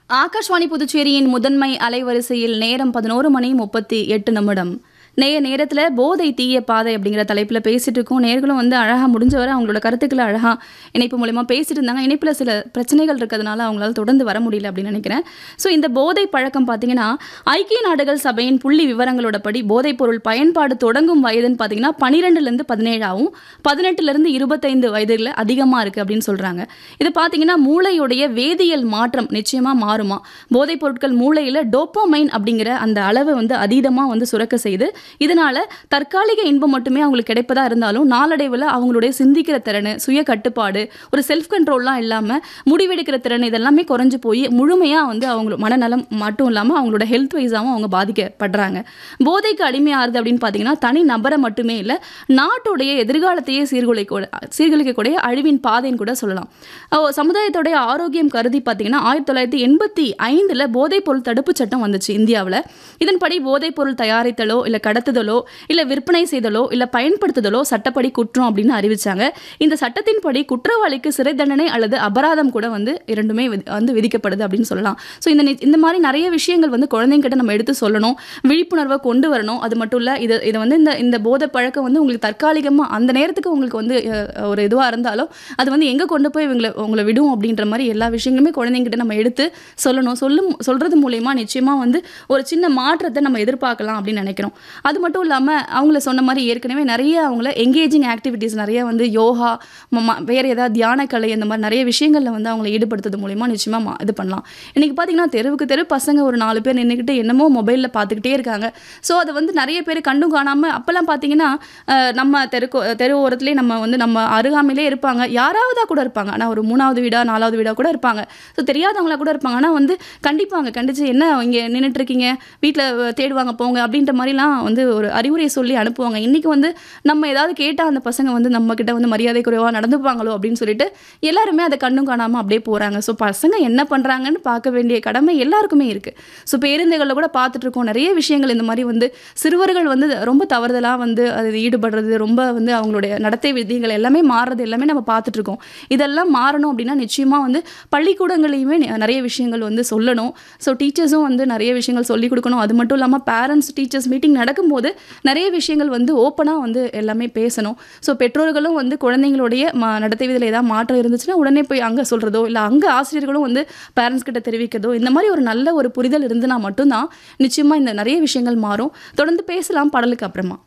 ஆகாஷ்வாணி புதுச்சேரியின் முதன்மை அலைவரிசையில் நேரம் பதினோரு மணி முப்பத்தி எட்டு நிமிடம் நேய நேரத்தில் போதை தீய பாதை அப்படிங்கிற தலைப்பில் பேசிட்டு இருக்கோம் நேர்களும் வந்து அழகாக முடிஞ்ச வரை அவங்களோட கருத்துக்களை அழகாக இணைப்பு மூலயமா பேசிட்டு இருந்தாங்க இணைப்பில் சில பிரச்சனைகள் இருக்கிறதுனால அவங்களால தொடர்ந்து வர முடியல அப்படின்னு நினைக்கிறேன் ஸோ இந்த போதை பழக்கம் பார்த்தீங்கன்னா ஐக்கிய நாடுகள் சபையின் புள்ளி விவரங்களோட படி போதைப் பொருள் பயன்பாடு தொடங்கும் வயதுன்னு பார்த்தீங்கன்னா பன்னிரெண்டுலேருந்து பதினேழாவும் பதினெட்டுலேருந்து இருபத்தைந்து வயதுல அதிகமாக இருக்குது அப்படின்னு சொல்கிறாங்க இது பார்த்தீங்கன்னா மூளையுடைய வேதியியல் மாற்றம் நிச்சயமாக மாறுமா போதைப் பொருட்கள் மூளையில் டோப்போமைன் அப்படிங்கிற அந்த அளவை வந்து அதீதமாக வந்து சுரக்க செய்து இதனால தற்காலிக இன்பம் மட்டுமே அவங்களுக்கு கிடைப்பதா இருந்தாலும் நாளடைவில் அவங்களுடைய சிந்திக்கிற திறன் சுய கட்டுப்பாடு ஒரு செல்ஃப் கண்ட்ரோல்லாம் இல்லாமல் முடிவெடுக்கிற திறன் இதெல்லாமே குறைஞ்சு போய் முழுமையாக வந்து அவங்க மனநலம் மட்டும் இல்லாமல் அவங்களோட ஹெல்த் வைஸாகவும் அவங்க பாதிக்கப்படுறாங்க போதைக்கு அடிமையாகிறது அப்படின்னு பார்த்தீங்கன்னா தனி நபரை மட்டுமே இல்லை நாட்டுடைய எதிர்காலத்தையே சீர்குலைக்க சீர்குலைக்கக்கூடிய அழிவின் பாதைன்னு கூட சொல்லலாம் அஹ் சமுதாயத்தோடைய ஆரோக்கியம் கருதி பார்த்தீங்கன்னா ஆயிரத்தி தொள்ளாயிரத்தி எண்பத்தி ஐந்தில் போதைப் பொருள் தடுப்பு சட்டம் வந்துச்சு இந்தியாவில் இதன்படி போதைப் பொருள் தயாரித்தலோ இல்லை கடத்துதலோ இல்லை விற்பனை செய்தலோ இல்லை பயன்படுத்துதலோ சட்டப்படி குற்றம் அப்படின்னு அறிவிச்சாங்க இந்த சட்டத்தின்படி குற்றவாளிக்கு சிறை தண்டனை அல்லது அபராதம் கூட வந்து இரண்டுமே விதி- வந்து விதிக்கப்படுது அப்படின்னு சொல்லலாம் ஸோ இந்த நி- இந்த மாதிரி நிறைய விஷயங்கள் வந்து குழந்தைங்கிட்ட நம்ம எடுத்து சொல்லணும் விழிப்புணர்வை கொண்டு வரணும் அது மட்டும் இல்லை இது இது வந்து இந்த இந்த போதை பழக்கம் வந்து உங்களுக்கு தற்காலிகமாக அந்த நேரத்துக்கு உங்களுக்கு வந்து அஹ், ஒரு இதுவாக இருந்தாலும் அது வந்து எங்கே கொண்டு போய் இவங்களை உங்களை விடும் அப்படின்ற மாதிரி எல்லா விஷயங்களுமே குழந்தைங்கிட்ட நம்ம எடுத்து சொல்லணும் சொல்லும் சொல்கிறது மூலயமா நிச்சயமாக வந்து ஒரு சின்ன மாற்றத்தை நம்ம எதிர்பார்க்கலாம் அப்படின்னு நினைக்கிறோம் அது மட்டும் இல்லாமல் அவங்கள சொன்ன மாதிரி ஏற்கனவே நிறைய அவங்கள எங்கேஜிங் ஆக்டிவிட்டீஸ் நிறைய வந்து யோகா ம- ம- வேற ஏதாவது தியான கலை அந்த மாதிரி நிறைய விஷயங்களில் வந்து அவங்களை ஈடுபடுத்துறது மூலயமா நிச்சயமாக இது பண்ணலாம் இன்னைக்கு பார்த்தீங்கன்னா தெருவுக்கு தெரு பசங்க ஒரு நாலு பேர் நின்றுக்கிட்டு என்னமோ மொபைலில் பார்த்துக்கிட்டே இருக்காங்க ஸோ அதை வந்து நிறைய பேர் கண்டும் காணாமல் அப்போல்லாம் பார்த்தீங்கன்னா அஹ், நம்ம தெரு தெரு ஓரத்துலேயே நம்ம வந்து நம்ம அருகாமையிலே இருப்பாங்க யாராவதா கூட இருப்பாங்க ஆனால் ஒரு மூணாவது வீடா நாலாவது வீடா கூட இருப்பாங்க ஸோ தெரியாதவங்களா கூட இருப்பாங்க ஆனால் வந்து கண்டிப்பாங்க கண்டிச்சு என்ன இங்கே நின்றுட்டு இருக்கீங்க வீட்டில் தேடுவாங்க போங்க அப்படின்ற மாதிரிலாம் வந்து ஒரு அறிவுரை சொல்லி அனுப்புவாங்க இன்றைக்கி வந்து நம்ம ஏதாவது கேட்டால் அந்த பசங்க வந்து நம்ம கிட்ட வந்து மரியாதை குறைவாக நடந்துப்பாங்களோ அப்படின்னு சொல்லிட்டு எல்லாருமே அதை கண்ணும் காணாமல் அப்படியே போகிறாங்க ஸோ பசங்க என்ன பண்ணுறாங்கன்னு பார்க்க வேண்டிய கடமை எல்லாருக்குமே இருக்குது ஸோ பேருந்துகளில் கூட பார்த்துட்டு இருக்கோம் நிறைய விஷயங்கள் இந்த மாதிரி வந்து சிறுவர்கள் வந்து ரொம்ப தவறுதலாக வந்து அது ஈடுபடுறது ரொம்ப வந்து அவங்களுடைய நடத்தை விதிகள் எல்லாமே மாறுறது எல்லாமே நம்ம பார்த்துட்டு இருக்கோம் இதெல்லாம் மாறணும் அப்படின்னா நிச்சயமாக வந்து பள்ளிக்கூடங்களையுமே நி- நிறைய விஷயங்கள் வந்து சொல்லணும் ஸோ டீச்சர்ஸும் வந்து நிறைய விஷயங்கள் சொல்லிக் கொடுக்கணும் அது மட்டும் இல்லாமல் பேரண்ட்ஸ் டீச்சர்ஸ் மீட்டிங் நடக்கும்போது நிறைய விஷயங்கள் வந்து ஓப்பனாக வந்து எல்லாமே பேசணும் ஸோ பெற்றோர்களும் வந்து குழந்தைங்களுடைய ம நடத்தை விதியில் ஏதாவது மாற்றம் இருந்துச்சுன்னா உடனே போய் அங்கே சொல்கிறதோ இல்லை அங்கே ஆசிரியர்களும் வந்து பேரண்ட்ஸ் கிட்ட தெரிவிக்கிறதோ இந்த மாதிரி ஒரு நல்ல ஒரு புரிதல் இருந்துனா மட்டும்தான் நிச்சயமாக இந்த நிறைய விஷயங்கள் மாறும் தொடர்ந்து பேசலாம் பாடலுக்கு அப்புறமா